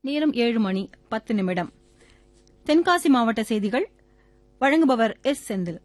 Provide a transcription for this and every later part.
நேரம் ஏழு மணி பத்து நிமிடம் தென்காசி மாவட்ட செய்திகள் வழங்குபவர் எஸ் செந்தில்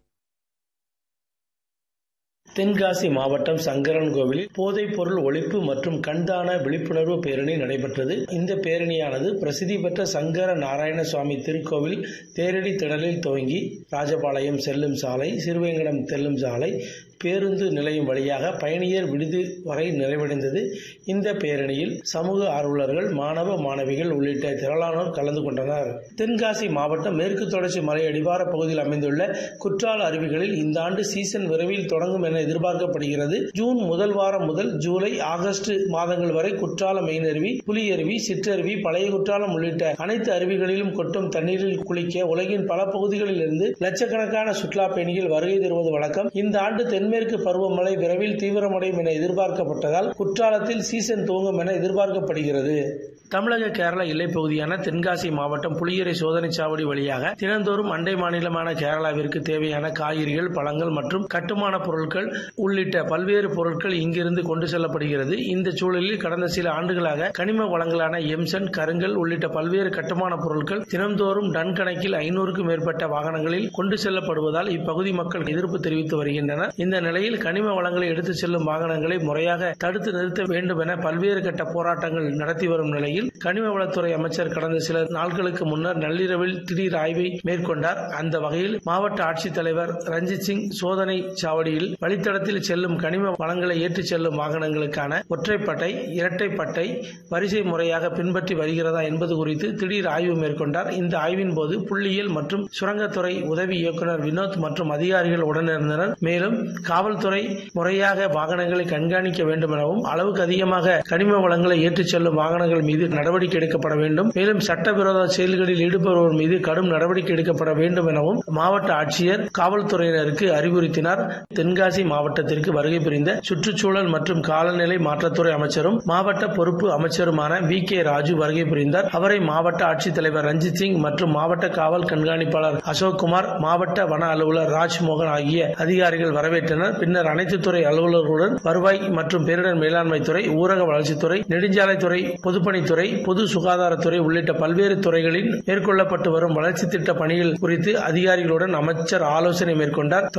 தென்காசி மாவட்டம் சங்கரன் கோவிலில் போதைப் பொருள் ஒழிப்பு மற்றும் கண்தான விழிப்புணர்வு பேரணி நடைபெற்றது இந்த பேரணியானது பிரசித்தி பெற்ற சங்கர நாராயண சுவாமி திருக்கோவில் தேரடி திடலில் துவங்கி ராஜபாளையம் செல்லும் சாலை சிறுவேங்கடம் செல்லும் சாலை பேருந்து நிலையம் வழியாக பயணியர் விடுதி வரை நிறைவடைந்தது இந்த பேரணியில் சமூக ஆர்வலர்கள் மாணவ மாணவிகள் உள்ளிட்ட திரளானோர் கலந்து கொண்டனர் தென்காசி மாவட்டம் மேற்கு தொடர்ச்சி மலை அடிவார பகுதியில் அமைந்துள்ள குற்றால அருவிகளில் இந்த ஆண்டு சீசன் விரைவில் தொடங்கும் என எதிர்பார்க்கப்படுகிறது ஜூன் முதல் வாரம் முதல் ஜூலை ஆகஸ்ட் மாதங்கள் வரை குற்றாலம் மெயினருவி புலியருவி சிற்றருவி பழைய குற்றாலம் உள்ளிட்ட அனைத்து அருவிகளிலும் கொட்டும் தண்ணீரில் குளிக்க உலகின் பல பகுதிகளில் இருந்து லட்சக்கணக்கான சுற்றுலா பயணிகள் வருகை தருவது வழக்கம் இந்த ஆண்டு தென்மேற்கு பருவமழை விரைவில் தீவிரமடையும் என எதிர்பார்க்கப்பட்டதால் குற்றாலத்தில் சீசன் துவங்கும் என எதிர்பார்க்கப்படுகிறது தமிழக கேரள எல்லைப் பகுதியான தென்காசி மாவட்டம் புளியரை சோதனைச் சாவடி வழியாக தினந்தோறும் அண்டை மாநிலமான கேரளாவிற்கு தேவையான காய்கறிகள் பழங்கள் மற்றும் கட்டுமான பொருட்கள் உள்ளிட்ட பல்வேறு பொருட்கள் இங்கிருந்து கொண்டு செல்லப்படுகிறது இந்த சூழலில் கடந்த சில ஆண்டுகளாக கனிம வளங்களான எம்சன் கருங்கல் உள்ளிட்ட பல்வேறு கட்டுமான பொருட்கள் தினந்தோறும் டன் கணக்கில் ஐநூறுக்கும் மேற்பட்ட வாகனங்களில் கொண்டு செல்லப்படுவதால் இப்பகுதி மக்கள் எதிர்ப்பு தெரிவித்து வருகின்றனர் இந்த நிலையில் கனிம வளங்களை எடுத்துச் செல்லும் வாகனங்களை முறையாக தடுத்து நிறுத்த வேண்டும் என பல்வேறு கட்ட போராட்டங்கள் நடத்தி வரும் நிலையில் கனிம வளத்துறை அமைச்சர் கடந்த சில நாட்களுக்கு முன்னர் நள்ளிரவில் திடீர் ஆய்வை மேற்கொண்டார் அந்த வகையில் மாவட்ட ஆட்சித்தலைவர் ரஞ்சித் சிங் சோதனை சாவடியில் வழித்தடத்தில் செல்லும் கனிம வளங்களை ஏற்றிச் செல்லும் வாகனங்களுக்கான ஒற்றைப்பட்டை இரட்டைப்பட்டை வரிசை முறையாக பின்பற்றி வருகிறதா என்பது குறித்து திடீர் ஆய்வு மேற்கொண்டார் இந்த ஆய்வின் போது புள்ளியியல் மற்றும் சுரங்கத்துறை உதவி இயக்குநர் வினோத் மற்றும் அதிகாரிகள் உடனிருந்தனர் மேலும் காவல்துறை முறையாக வாகனங்களை கண்காணிக்க வேண்டும் எனவும் அளவுக்கு அதிகமாக கனிம வளங்களை ஏற்றிச் செல்லும் வாகனங்கள் மீது நடவடிக்கை எடுக்கப்பட வேண்டும் மேலும் சட்டவிரோத செயல்களில் ஈடுபடுவோர் மீது கடும் நடவடிக்கை எடுக்கப்பட வேண்டும் எனவும் மாவட்ட ஆட்சியர் காவல்துறையினருக்கு அறிவுறுத்தினார் தென்காசி மாவட்டத்திற்கு வருகை புரிந்த சுற்றுச்சூழல் மற்றும் காலநிலை மாற்றத்துறை அமைச்சரும் மாவட்ட பொறுப்பு அமைச்சருமான வி கே ராஜு வருகை புரிந்தார் அவரை மாவட்ட ஆட்சித்தலைவர் ரஞ்சித் சிங் மற்றும் மாவட்ட காவல் கண்காணிப்பாளர் அசோக்குமார் மாவட்ட வன அலுவலர் ராஜ்மோகன் ஆகிய அதிகாரிகள் வரவேற்றனர் பின்னர் அனைத்து துறை அலுவலர்களுடன் வருவாய் மற்றும் பேரிடர் மேலாண்மை துறை ஊரக வளர்ச்சித்துறை நெடுஞ்சாலைத்துறை பொதுப்பணித்துறை பொது சுகாதாரத்துறை உள்ளிட்ட பல்வேறு துறைகளில் மேற்கொள்ளப்பட்டு வரும் வளர்ச்சி திட்ட பணிகள் குறித்து அதிகாரிகளுடன் அமைச்சர் ஆலோசனை மேற்கொண்டார்